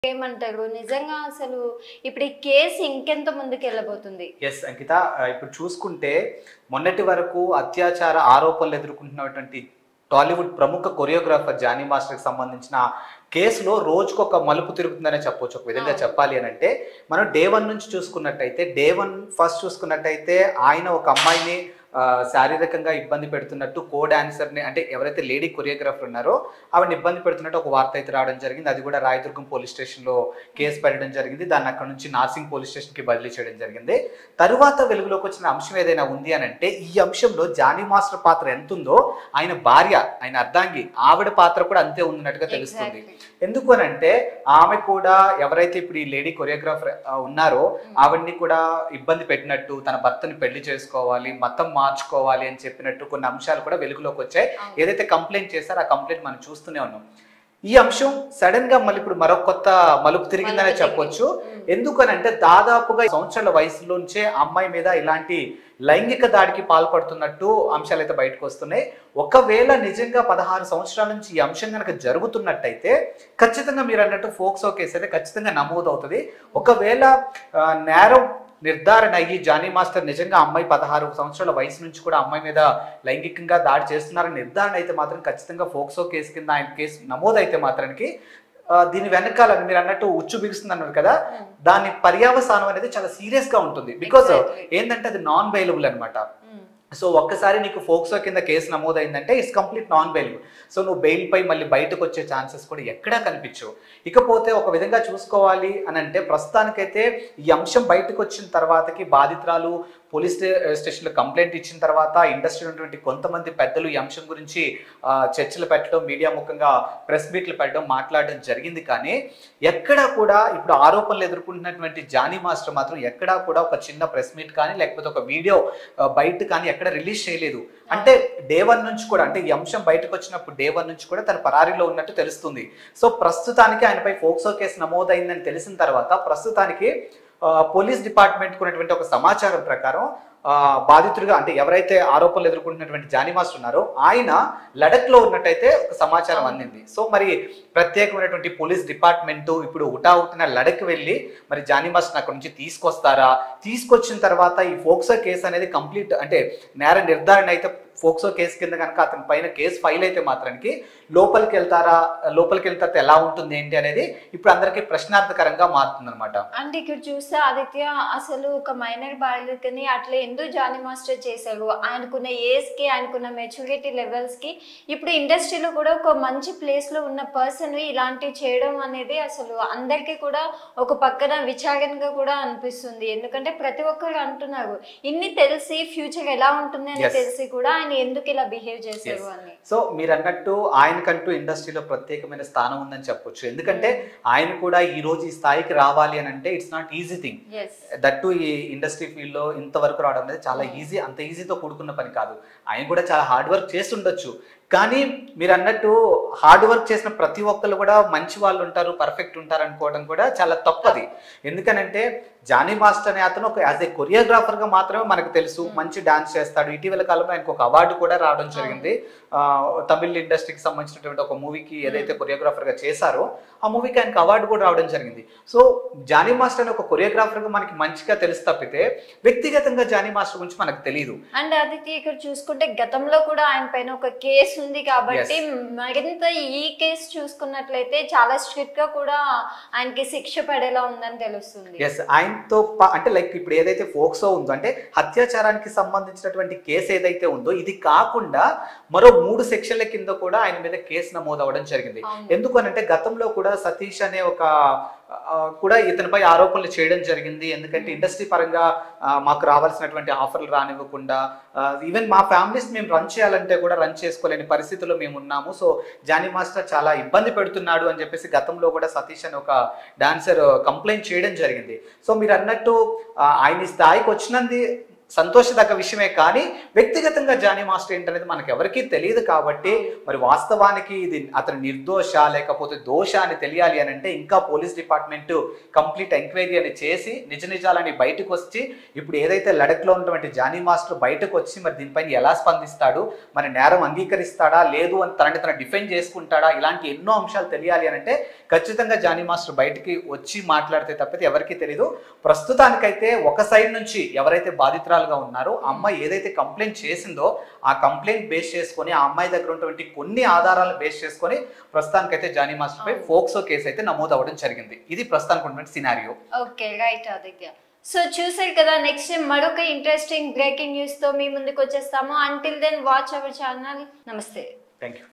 ఏమంటారు నిజంగా అసలు ఇప్పుడు ఈ కేసు ఇంకెంత ముందుకు వెళ్ళబోతుంది ఎస్ అంకిత ఆ, ఇప్పుడు చూసుకుంటే మొన్నటి వరకు అత్యాచార ఆరోపణలు ఎదుర్కొంటున్నటువంటి టాలీవుడ్ ప్రముఖ కొరియోగ్రాఫర్ జానీ మాస్టర్కి సంబంధించిన కేసులో రోజుకు ఒక మలుపు తిరుగుతుందనే చెప్పొచ్చు ఒక విధంగా అవును. చెప్పాలి అని అంటే మనం డే వన్ నుంచి చూసుకున్నట్టయితే డే వన్ ఫస్ట్ చూసుకున్నట్టయితే ఆయన ఒక అమ్మాయిని ఆ, శారీరకంగా ఇబ్బంది పెడుతున్నట్టు కో డాన్సర్ని అంటే ఎవరైతే లేడీ కొరియోగ్రాఫర్ ఉన్నారో ఆవిడని ఇబ్బంది పెడుతున్నట్టు ఒక వార్త అయితే రావడం జరిగింది అది కూడా రాయదుర్గం పోలీస్ స్టేషన్లో కేసు పెట్టడం జరిగింది దాన్ని అక్కడ నుంచి నార్సింగ్ పోలీస్ స్టేషన్కి బదిలీ చేయడం జరిగింది తరువాత వెలుగులోకి వచ్చిన అంశం ఏదైనా ఉంది అని అంటే ఈ అంశంలో జానీ మాస్టర్ పాత్ర ఎంత ఉందో ఆయన భార్య ఆయన అర్ధాంగి ఆవిడ పాత్ర కూడా అంతే ఉన్నట్టుగా తెలుస్తుంది Exactly. ఎందుకు అని అంటే ఆమె కూడా ఎవరైతే ఇప్పుడు ఈ లేడీ కొరియోగ్రాఫర్ ఉన్నారో ఆవిడ్ని కూడా ఇబ్బంది పెట్టినట్టు తన భర్తని పెళ్లి చేసుకోవాలి మతం మార్చుకోవాలి అని చెప్పినట్టు కొన్ని అంశాలు కూడా వెలుగులోకి వచ్చాయి అవును. ఏదైతే కంప్లైంట్ చేశారో ఆ కంప్లైంట్ మనం చూస్తూనే ఉన్నాం ఈ అంశం సడన్ గా మళ్ళీ ఇప్పుడు మరొక కొత్త మలుపు తిరిగిందనే మలుపు చెప్పొచ్చు ఉమ్. ఎందుకనంటే దాదాపుగా సంవత్సరాల వయసులోంచే అమ్మాయి మీద ఇలాంటి లైంగిక దాడికి పాల్పడుతున్నట్టు అంశాలు అయితే బయటకు వస్తున్నాయి ఒకవేళ నిజంగా పదహారు సంవత్సరాల నుంచి ఈ అంశం కనుక జరుగుతున్నట్టయితే ఖచ్చితంగా మీరు అన్నట్టు ఫోక్సో కేసు అయితే ఖచ్చితంగా నమోదవుతుంది ఒకవేళ ఆ, నేరం నిర్ధారణ అయ్యి జానీ మాస్టర్ నిజంగా అమ్మాయి పదహారు సంవత్సరాల వయసు నుంచి కూడా అమ్మాయి మీద లైంగికంగా దాడి చేస్తున్నారని నిర్ధారణ అయితే మాత్రం ఖచ్చితంగా ఫోక్సో కేసు కింద ఆయన కేసు నమోదైతే మాత్రానికి ఆ, దీని వెనకాల మీరు అన్నట్టు ఉచ్చు బిగుస్తుంది అన్నారు కదా ఉమ్. దాని పర్యావసానం అనేది చాలా సీరియస్ గా ఉంటుంది బికాస్ Exactly. ఏంటంటే అది నాన్ బెయిలబుల్ అనమాట ఉమ్. సో ఒక్కసారి నీకు ఫోక్సో కింద కేసు నమోదైందంటే it's complete non bailable so నువ్వు బెయిల్ పై మళ్ళీ బయటకు వచ్చే ఛాన్సెస్ కూడా ఎక్కడా కనిపించవు ఇకపోతే ఒక విధంగా చూసుకోవాలి అని అంటే ప్రస్తుతానికైతే ఈ అంశం బయటకు వచ్చిన తర్వాతకి బాధితురాలు పోలీస్ స్టే- స్టేషన్లో కంప్లైంట్ ఇచ్చిన తర్వాత ఇండస్ట్రీలో ఉన్నటువంటి కొంతమంది పెద్దలు ఈ అంశం గురించి ఆ, చర్చలు పెట్టడం మీడియా ముఖంగా ప్రెస్ మీట్లు పెట్టడం మాట్లాడడం జరిగింది కానీ ఎక్కడా కూడా ఇప్పుడు ఆరోపణలు ఎదుర్కొంటున్నటువంటి జానీ మాస్టర్ మాత్రం ఎక్కడా కూడా ఒక చిన్న ప్రెస్ మీట్ కానీ లేకపోతే ఒక వీడియో ఆ, బయట కానీ ఎక్కడ రిలీజ్ చేయలేదు అంటే డే వన్ నుంచి కూడా అంటే ఈ అంశం బయటకు వచ్చినప్పుడు డే వన్ నుంచి కూడా తన పరారీలో ఉన్నట్టు తెలుస్తుంది సో ప్రస్తుతానికి ఆయనపై ఫోక్సో కేసు నమోదైందని తెలిసిన తర్వాత ప్రస్తుతానికి ఆ, పోలీస్ డిపార్ట్మెంట్ ఉన్నటువంటి ఒక సమాచారం ప్రకారం ఆ, బాధితుడిగా అంటే ఎవరైతే ఆరోపణలు ఎదుర్కొంటున్నటువంటి జానీ మాస్టర్ ఉన్నారో ఆయన లడక్ లో ఉన్నట్టయితే ఒక సమాచారం అందింది సో మరి ప్రత్యేకమైనటువంటి పోలీస్ డిపార్ట్మెంట్ ఇప్పుడు ఉటా ఉటిన లడక్ వెళ్ళి మరి జానీ మాస్టర్ అక్కడ నుంచి తీసుకొస్తారా తీసుకొచ్చిన తర్వాత ఈ ఫోక్సో కేసు అనేది కంప్లీట్ అంటే నేర నిర్ధారణ అయితే ఫోక్సో కేసు కింద కనుక అతని పైన కేసు ఫైల్ అయితే మాత్రానికి లోపలికి వెళ్తారా లోపలికి వెళ్తే ఎలా ఉంటుంది ఏంటి అనేది ఇప్పుడు అందరికీ ప్రశ్నార్థకరంగా మారుతుంది అనమాట అంటే ఇక్కడ చూస్తే ఆదిత్య అసలు ఒక మైనర్ బాలికని అట్లా ఎందుకు జానీ మాస్టర్ చేశారు ఆయనకున్న ఏజ్ కి ఆయనకున్న మెచ్యూరిటీ లెవెల్స్ కి ఇప్పుడు ఇండస్ట్రీలో కూడా ఒక మంచి ప్లేస్ లో ఉన్న పర్సన్ ఇలాంటివి చేయడం అనేది అసలు అందరికీ కూడా ఒక పక్కన విచారణగా కూడా అనిపిస్తుంది ఎందుకంటే ప్రతి ఒక్కరు అంటున్నారు ఇన్ని తెలిసి ఫ్యూచర్ ఎలా ఉంటుంది అని Yes. తెలిసి కూడా ఆయన ఎందుకు ఇలా బిహేవ్ చేశారు Yes. అని సో మీరు అన్నట్టు ఆయనకంటూ ఇండస్ట్రీలో ప్రత్యేకమైన స్థానం ఉందని చెప్పొచ్చు ఎందుకంటే ఆయన కూడా ఈ రోజు ఈ స్థాయికి రావాలి అని అంటే it's not easy thing as that ఈ ఇండస్ట్రీ ఫీల్డ్ లో ఇంతవరకు రావడం అనేది చాలా ఈజీ అంత ఈజీతో కూడుకున్న పని కాదు ఆయన కూడా చాలా హార్డ్ వర్క్ చేస్తుండొచ్చు కానీ మీరు అన్నట్టు హార్డ్ వర్క్ చేసిన ప్రతి ఒక్కరు కూడా మంచి వాళ్ళు ఉంటారు పర్ఫెక్ట్ ఉంటారు అనుకోవడం కూడా చాలా తప్పది ఎందుకనంటే జానీ మాస్టర్ అనే అతను ఒక యాజ్ ఏ కొరియోగ్రాఫర్ గా మాత్రమే మనకు తెలుసు మంచి డాన్స్ చేస్తాడు ఇటీవల కాలంలో ఆయనకు ఒక అవార్డు కూడా రావడం జరిగింది ఆ, తమిళ ఇండస్ట్రీకి సంబంధించినటువంటి ఒక మూవీకి ఏదైతే కొరియోగ్రాఫర్ గా చేశారో ఆ మూవీకి ఆయనకు అవార్డు కూడా రావడం జరిగింది సో జానీ మాస్టర్ అనే ఒక కొరియోగ్రాఫర్ గా మనకి మంచిగా తెలిసి తప్పితే వ్యక్తిగతంగా జానీ మాస్టర్ గురించి మనకు తెలియదు అండ్ ఆదిత్య ఇక్కడ చూసుకుంటే గతంలో కూడా ఆయన పైన ఒక కేసు ఉంది కాబట్టి మరింత ఈ కేసు చూసుకున్నట్లయితే చాలా స్ట్రిక్ట్ గా కూడా ఆయనకి శిక్ష పడేలా ఉందని తెలుస్తుంది ఎస్ ఆయనతో పా- అంటే లైక్ ఇప్పుడు ఏదైతే ఫోక్సో ఉందో అంటే అత్యాచారానికి సంబంధించినటువంటి కేసు ఏదైతే ఉందో ఇది కాకుండా మరో మూడు సెక్షన్ల కింద కూడా ఆయన మీద కేసు నమోదు అవ్వడం జరిగింది అవును. ఎందుకు అని అంటే గతంలో కూడా సతీష్ అనే ఒక ఆ, కూడా ఇతనిపై ఆరోపణలు చేయడం జరిగింది ఎందుకంటే ఇండస్ట్రీ పరంగా ఆ, మాకు రావాల్సినటువంటి ఆఫర్లు రానివ్వకుండా ఈవెన్ మా ఫ్యామిలీస్ మేము రన్ చేయాలంటే కూడా రన్ చేసుకోలేని పరిస్థితుల్లో మేము ఉన్నాము సో జానీ మాస్టర్ చాలా ఇబ్బంది పెడుతున్నాడు అని చెప్పేసి గతంలో కూడా సతీష్ అని ఒక డాన్సర్ కంప్లైంట్ చేయడం జరిగింది సో మీరు అన్నట్టు ఆ, ఆయన ఈ స్థాయికి వచ్చినది సంతోషదగ్గ విషయమే కానీ వ్యక్తిగతంగా జానీ మాస్టర్ ఏంటనేది మనకు ఎవరికీ తెలియదు కాబట్టి మరి వాస్తవానికి ఇది అతని నిర్దోష లేకపోతే దోష అని తెలియాలి అని అంటే ఇంకా పోలీస్ డిపార్ట్మెంట్ కంప్లీట్ ఎంక్వైరీ అని చేసి నిజ నిజాలని బయటకు వచ్చి ఇప్పుడు ఏదైతే లడక్లో ఉన్నటువంటి జానీ మాస్టర్ బయటకు వచ్చి మరి దీనిపైన ఎలా స్పందిస్తాడు మరి నేరం అంగీకరిస్తాడా లేదు అని తనని తన డిఫెండ్ చేసుకుంటాడా ఇలాంటి ఎన్నో అంశాలు తెలియాలి అని అంటే ఖచ్చితంగా జానీ మాస్టర్ బయటికి వచ్చి మాట్లాడితే తప్పితే ఎవరికీ తెలియదు ప్రస్తుతానికైతే ఒక సైడ్ నుంచి ఎవరైతే బాధితురాలుగా ఉన్నారో ఆ అమ్మాయి ఏదైతే కంప్లైంట్ చేసిందో ఆ కంప్లైంట్ బేస్ చేసుకొని ఆ అమ్మాయి దగ్గర ఉన్నటువంటి కొన్ని ఆధారాలు బేస్ చేసుకొని ప్రస్తుతానికైతే జానీ మాస్టర్ పై ఫోక్సో కేసు అయితే నమోదు అవ్వడం జరిగింది ఇది ప్రస్తుతానికి ఉన్నటువంటి scenario okay right Aditya so చూసారు కదా నెక్స్ట్ మరొక ఇంట్రెస్టింగ్ బ్రేకింగ్ న్యూస్ తో మీ ముందుకు వచ్చేస్తాము until then watch our channel నమస్తే థ్యాంక్ యూ